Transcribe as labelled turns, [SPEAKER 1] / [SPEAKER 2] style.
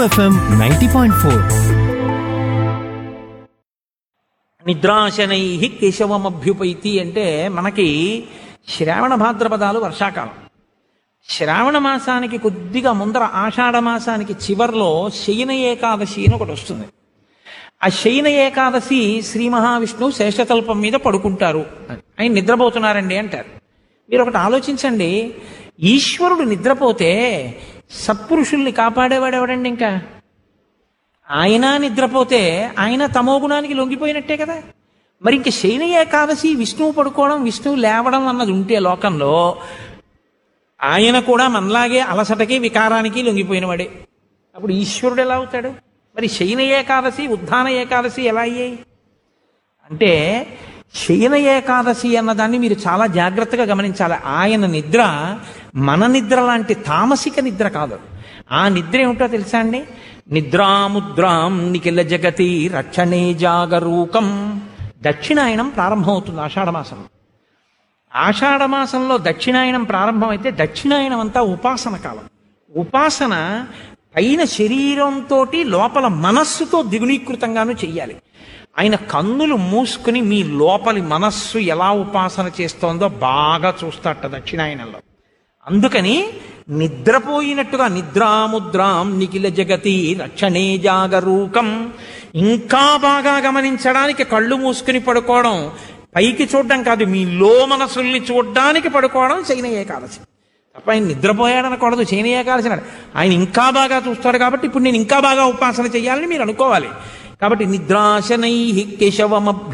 [SPEAKER 1] FM ninety point four
[SPEAKER 2] నిద్రాశనై కేశవమభ్యుపైతి అంటే మనకి శ్రావణ భాద్రపదాలు వర్షాకాలం శ్రావణ మాసానికి కొద్దిగా ముందర ఆషాఢ మాసానికి చివర్లో శయన ఏకాదశి అని ఒకటి వస్తుంది ఆ శయన ఏకాదశి శ్రీ మహావిష్ణువు శేషతల్పం మీద పడుకుంటారు అని. ఆయన నిద్రపోతున్నారండి అంటారు మీరు ఒకటి ఆలోచించండి ఈశ్వరుడు నిద్రపోతే సత్పురుషుల్ని కాపాడేవాడు ఎవడండి ఇంకా ఆయన నిద్రపోతే ఆయన తమో గుణానికి లొంగిపోయినట్టే కదా మరి ఇంక శయన ఏకాదశి విష్ణువు పడుకోవడం విష్ణువు లేవడం అన్నది ఉంటే లోకంలో ఆయన కూడా మనలాగే అలసటకి వికారానికి లొంగిపోయినవాడే అప్పుడు ఈశ్వరుడు ఎలా అవుతాడు మరి శయన ఏకాదశి ఉద్ధాన ఏకాదశి ఎలా అయ్యాయి అంటే శయన ఏకాదశి అన్నదాన్ని మీరు చాలా జాగ్రత్తగా గమనించాలి ఆయన నిద్ర మన నిద్ర లాంటి తామసిక నిద్ర కాదు ఆ నిద్ర ఏమిటో తెలుసా అండి నిద్రాముద్రాం నిఖిల జగతి రక్షణే జాగరూకం దక్షిణాయనం ప్రారంభమవుతుంది ఆషాఢమాసంలో ఆషాఢమాసంలో దక్షిణాయనం ప్రారంభమైతే దక్షిణాయనం అంతా ఉపాసన కాలం ఉపాసన పైన శరీరంతో లోపల మనస్సుతో దిగునీకృతంగాను చెయ్యాలి ఆయన కన్నులు మూసుకుని మీ లోపలి మనస్సు ఎలా ఉపాసన చేస్తోందో బాగా చూస్తాట దక్షిణాయనంలో అందుకని నిద్రపోయినట్టుగా నిద్రాముద్రాం నిఖిల జగతి రక్షణే జాగరూకం ఇంకా బాగా గమనించడానికి కళ్ళు మూసుకుని పడుకోవడం పైకి చూడడం కాదు మీ లో మనసుల్ని చూడడానికి పడుకోవడం శయన ఏకాదశి తప్ప ఆయన నిద్రపోయాడనకూడదు శయన ఏకాదశి అన్నాడు ఆయన ఇంకా బాగా చూస్తాడు కాబట్టి ఇప్పుడు నేను ఇంకా బాగా ఉపాసన చేయాలని మీరు అనుకోవాలి కాబట్టి నిద్రాశనై కేశవమభ్య